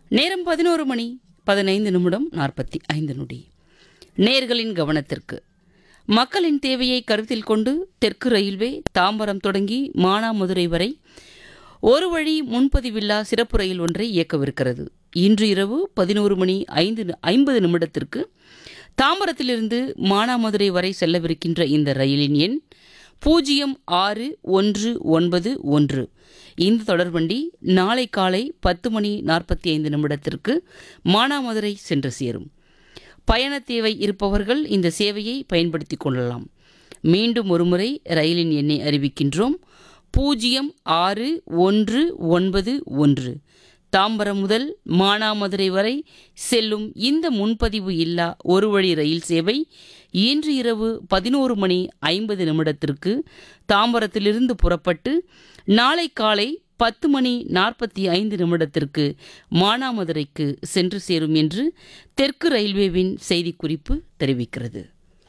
நேரம் பதினோரு மணி பதினைந்து நிமிடம் நாற்பத்தி ஐந்து நொடி நேர்களின் கவனத்திற்கு மக்களின் தேவையை கருத்தில் கொண்டு தெற்கு ரயில்வே தாம்பரம் தொடங்கி மானாமதுரை வரை ஒரு வழி முன்பதிவில்லா சிறப்பு ரயில் ஒன்றை இயக்கவிருக்கிறது இன்று இரவு பதினோரு மணி ஐந்து ஐம்பது நிமிடத்திற்கு தாம்பரத்திலிருந்து மானாமதுரை வரை செல்லவிருக்கின்ற இந்த ரயிலின் எண் பூஜ்ஜியம் ஆறு ஒன்று ஒன்பது ஒன்று இந்த தொடர்வண்டி நாளை காலை பத்து மணி நாற்பத்தி ஐந்து நிமிடத்திற்கு மானாமதுரை சென்று சேரும் பயண தேவை இருப்பவர்கள் இந்த சேவையை பயன்படுத்திக் கொள்ளலாம் மீண்டும் ஒருமுறை ரயிலின் எண்ணை அறிவிக்கின்றோம் பூஜ்ஜியம் ஆறு ஒன்று ஒன்பது ஒன்று தாம்பரம் முதல் மானாமதுரை வரை செல்லும் இந்த முன்பதிவு இல்லா ஒரு வழி ரயில் சேவை இன்று இரவு பதினோரு மணி ஐம்பது நிமிடத்திற்கு தாம்பரத்திலிருந்து புறப்பட்டு நாளை காலை பத்து மணி நாற்பத்தி ஐந்து நிமிடத்திற்கு மானாமதுரைக்கு சென்று சேரும் என்று தெற்கு ரயில்வேவின் செய்திக்குறிப்பு தெரிவிக்கிறது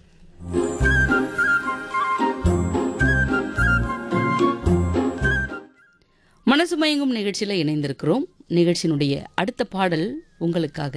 மனசு மயங்கும் நிகழ்ச்சியில் இணைந்திருக்கிறோம் நிகழ்ச்சியினுடைய அடுத்த பாடல் உங்களுக்காக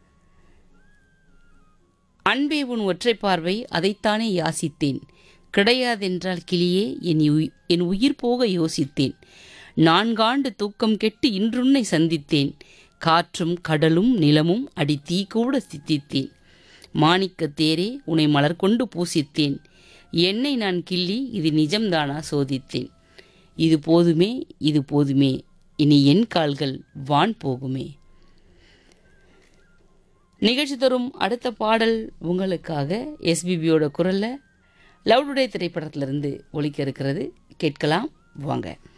அன்பே உன் ஒற்றை பார்வை அதைத்தானே யாசித்தேன் கிடையாதென்றால் கிளியே என் உயி- என் உயிர் போக யோசித்தேன் நான்காண்டு தூக்கம் கெட்டு இன்றுன்னை சந்தித்தேன் காற்றும் கடலும் நிலமும் அடி தீ கூட சித்தித்தேன் மாணிக்கத் தேரே உன்னை மலர் கொண்டு பூசித்தேன் என்னை நான் கிள்ளி இது நிஜம்தானா சோதித்தேன் இது போதுமே இது போதுமே இனி என் கால்கள் வான் போகுமே நிகழ்ச்சி தரும் அடுத்த பாடல் உங்களுக்காக எஸ்பிபியோட குரல்ல லவ் டுடே திரைப்படத்திலிருந்து ஒலிக்க இருக்கிறது கேட்கலாம் வாங்க